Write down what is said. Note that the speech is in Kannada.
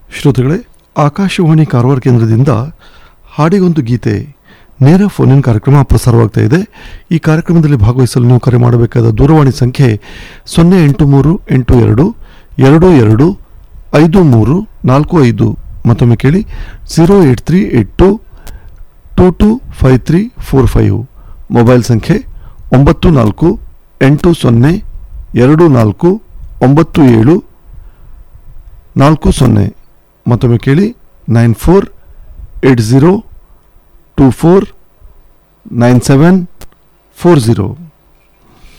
ಶ್ರೋತೃಗಳೇ ಆಕಾಶವಾಣಿ ಕಾರವಾರ ಕೇಂದ್ರದಿಂದ ಹಾಡಿಗೊಂದು ಗೀತೆ ನೇರ ಫೋನಿನ್ ಕಾರ್ಯಕ್ರಮ ಪ್ರಸಾರವಾಗ್ತಾ ಇದೆ ಈ ಕಾರ್ಯಕ್ರಮದಲ್ಲಿ ಭಾಗವಹಿಸಲು ನೀವು ಕರೆ ಮಾಡಬೇಕಾದ ದೂರವಾಣಿ ಸಂಖ್ಯೆ ಸೊನ್ನೆ ಎಂಟು ಮೂರು ಎಂಟು ಎರಡು ಎರಡು ಎರಡು ಐದು ಮೂರು ನಾಲ್ಕು ಐದು ಮತ್ತೊಮ್ಮೆ ಕೇಳಿ zero eight three eight two two two five three four five mobile ಸಂಖ್ಯೆ ಒಂಬತ್ತು ನಾಲ್ಕು ಎಂಟು ಸೊನ್ನೆ ಎರಡು ನಾಲ್ಕು ಒಂಬತ್ತು ಏಳು ನಾಲ್ಕು ಸೊನ್ನೆ ಮತ್ತೊಮ್ಮೆ ಕೇಳಿ nine four eight zero two four nine seven four zero